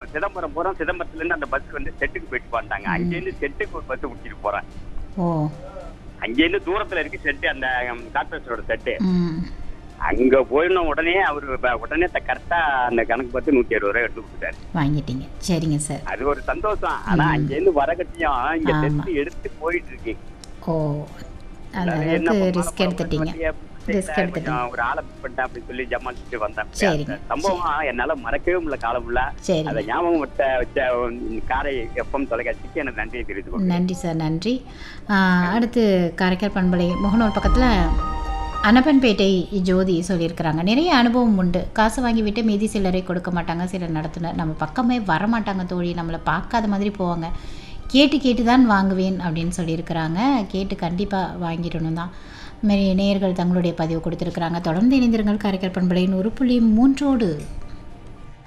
சிதம்பரம் போறோம் சிதம்பரத்துல இருந்து அந்த பஸ் வந்து செட்டுக்கு போயிட்டு போறாங்க அங்கேருந்து செட்டுக்கு ஒரு பஸ் முடிச்சிட்டு போறேன் ஓ அங்கேருந்து தூரத்துல இருக்கு செட்டு அந்த கார்பரேஷனோட செட்டு ம் அங்க போயின உடனே அவரு ப- உடனே கரெக்டா அந்த கணக்கு பார்த்து நூத்தி அறுபது ரூபாய் எடுத்து கொடுத்தாரு வாங்கிட்டீங்க சரிங்க சார் அது ஒரு சந்தோஷம் ஆனா அங்கேருந்து வரகட்டியும் இங்க ஆமா. டெஸ்ட் எடுத்து போயிட்டு இருக்கு ஓ அந்த அதாவது என்ன அளவுக்கு பண்ணாலும் ரிஸ்க் எடுத்துட்டீங்க வண்டியை பிடிச்சி Risk கொஞ்சம் எடுத்துட்டீங்க. ஒரு ஆளை பிக் பண்ணிட்டேன் அப்படின்னு சொல்லி ஜமாளிச்சுட்டு வந்தேன் சரிங்க. அந்த சம்பவம் என்னால மறக்கவே முடியல காலம் ஃபுல்லா சரி அதை ஞாபகம் வச்ச வச்ச காரை எப்பம் தொலைக்காட்சிக்கு எனக்கு நன்றியை தெரிவித்துக் கொள்கிறேன். நன்றி சார் நன்றி ஆ, அடுத்து காரைக்கால் பண்பலை முகநூல் பக்கத்தில் அனப்பன்பேட்டை ஜோதி சொல்லியிருக்கிறாங்க நிறைய அனுபவம் உண்டு காசு வாங்கி விட்டு மீதி சிலரை கொடுக்க மாட்டாங்க சிலர் நடத்துனர் நம்ம பக்கமே வரமாட்டாங்க தோழி நம்மளை பார்க்காத மாதிரி போவாங்க கேட்டு கேட்டு தான் வாங்குவேன் அப்படின்னு சொல்லியிருக்கிறாங்க கேட்டு கண்டிப்பாக வாங்கிடணும் தான் மாரி நேயர்கள் தங்களுடைய பதிவு கொடுத்துருக்குறாங்க தொடர்ந்து இணைந்திருங்கள் காரைக்கால் பண்பலையின் ஒரு புள்ளி மூன்றோடு